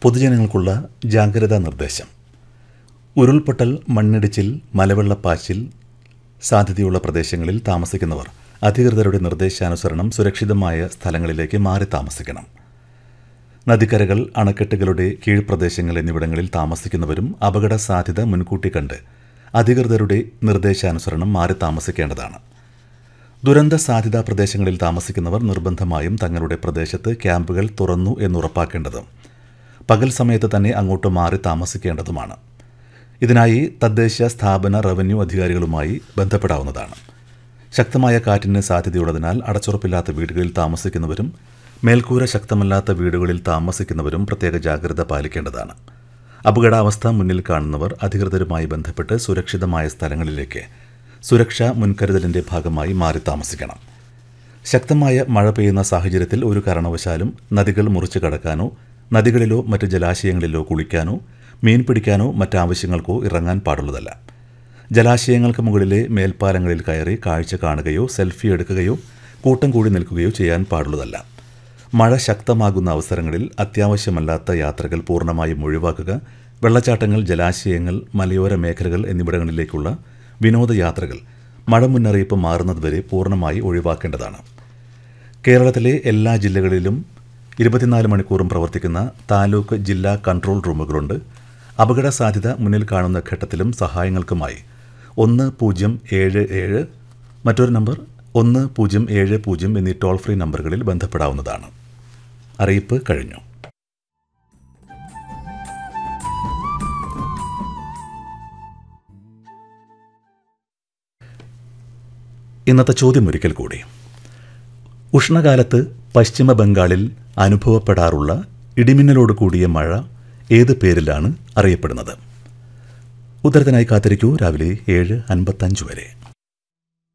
പൊതുജനങ്ങൾക്കുള്ള ജാഗ്രതാ നിർദ്ദേശം ഉരുൾപൊട്ടൽ മണ്ണിടിച്ചിൽ മലവെള്ളപ്പാച്ചിൽ സാധ്യതയുള്ള പ്രദേശങ്ങളിൽ താമസിക്കുന്നവർ അധികൃതരുടെ നിർദ്ദേശാനുസരണം സുരക്ഷിതമായ സ്ഥലങ്ങളിലേക്ക് മാറി താമസിക്കണം നദിക്കരകൾ അണക്കെട്ടുകളുടെ കീഴ്പ്രദേശങ്ങൾ എന്നിവിടങ്ങളിൽ താമസിക്കുന്നവരും അപകട സാധ്യത മുൻകൂട്ടി കണ്ട് അധികൃതരുടെ നിർദ്ദേശാനുസരണം മാറി താമസിക്കേണ്ടതാണ് ദുരന്ത സാധ്യതാ പ്രദേശങ്ങളിൽ താമസിക്കുന്നവർ നിർബന്ധമായും തങ്ങളുടെ പ്രദേശത്ത് ക്യാമ്പുകൾ തുറന്നു എന്നുറപ്പാക്കേണ്ടതും പകൽ സമയത്ത് തന്നെ അങ്ങോട്ട് മാറി താമസിക്കേണ്ടതുമാണ് ഇതിനായി തദ്ദേശ സ്ഥാപന റവന്യൂ അധികാരികളുമായി ബന്ധപ്പെടാവുന്നതാണ് ശക്തമായ കാറ്റിന് സാധ്യതയുള്ളതിനാൽ അടച്ചുറപ്പില്ലാത്ത വീടുകളിൽ താമസിക്കുന്നവരും മേൽക്കൂര ശക്തമല്ലാത്ത വീടുകളിൽ താമസിക്കുന്നവരും പ്രത്യേക ജാഗ്രത പാലിക്കേണ്ടതാണ് അപകടാവസ്ഥ മുന്നിൽ കാണുന്നവർ അധികൃതരുമായി ബന്ധപ്പെട്ട് സുരക്ഷിതമായ സ്ഥലങ്ങളിലേക്ക് സുരക്ഷാ മുൻകരുതലിന്റെ ഭാഗമായി മാറി താമസിക്കണം ശക്തമായ മഴ പെയ്യുന്ന സാഹചര്യത്തിൽ ഒരു കാരണവശാലും നദികൾ മുറിച്ചു കടക്കാനോ നദികളിലോ മറ്റ് ജലാശയങ്ങളിലോ കുളിക്കാനോ മീൻ പിടിക്കാനോ മറ്റാവശ്യങ്ങൾക്കോ ഇറങ്ങാൻ പാടുള്ളതല്ല ജലാശയങ്ങൾക്ക് മുകളിലെ മേൽപ്പാലങ്ങളിൽ കയറി കാഴ്ച കാണുകയോ സെൽഫി എടുക്കുകയോ കൂട്ടം കൂടി നിൽക്കുകയോ ചെയ്യാൻ പാടുള്ളതല്ല മഴ ശക്തമാകുന്ന അവസരങ്ങളിൽ അത്യാവശ്യമല്ലാത്ത യാത്രകൾ പൂർണ്ണമായും ഒഴിവാക്കുക വെള്ളച്ചാട്ടങ്ങൾ ജലാശയങ്ങൾ മലയോര മേഖലകൾ എന്നിവിടങ്ങളിലേക്കുള്ള വിനോദയാത്രകൾ മഴ മുന്നറിയിപ്പ് മാറുന്നതുവരെ പൂർണ്ണമായി ഒഴിവാക്കേണ്ടതാണ് കേരളത്തിലെ എല്ലാ ജില്ലകളിലും ഇരുപത്തിനാല് മണിക്കൂറും പ്രവർത്തിക്കുന്ന താലൂക്ക് ജില്ലാ കൺട്രോൾ റൂമുകളുണ്ട് അപകട സാധ്യത മുന്നിൽ കാണുന്ന ഘട്ടത്തിലും സഹായങ്ങൾക്കുമായി ഒന്ന് പൂജ്യം ഏഴ് ഏഴ് മറ്റൊരു നമ്പർ ഒന്ന് പൂജ്യം ഏഴ് പൂജ്യം എന്നീ ടോൾ ഫ്രീ നമ്പറുകളിൽ ബന്ധപ്പെടാവുന്നതാണ് അറിയിപ്പ് കഴിഞ്ഞു ഇന്നത്തെ ചോദ്യം ഒരിക്കൽ കൂടി ഉഷ്ണകാലത്ത് പശ്ചിമ ബംഗാളിൽ അനുഭവപ്പെടാറുള്ള ഇടിമിന്നലോട് കൂടിയ മഴ ഏത് പേരിലാണ് അറിയപ്പെടുന്നത് ഉത്തരത്തിനായി കാത്തിരിക്കൂ രാവിലെ ഏഴ് അൻപത്തഞ്ച് വരെ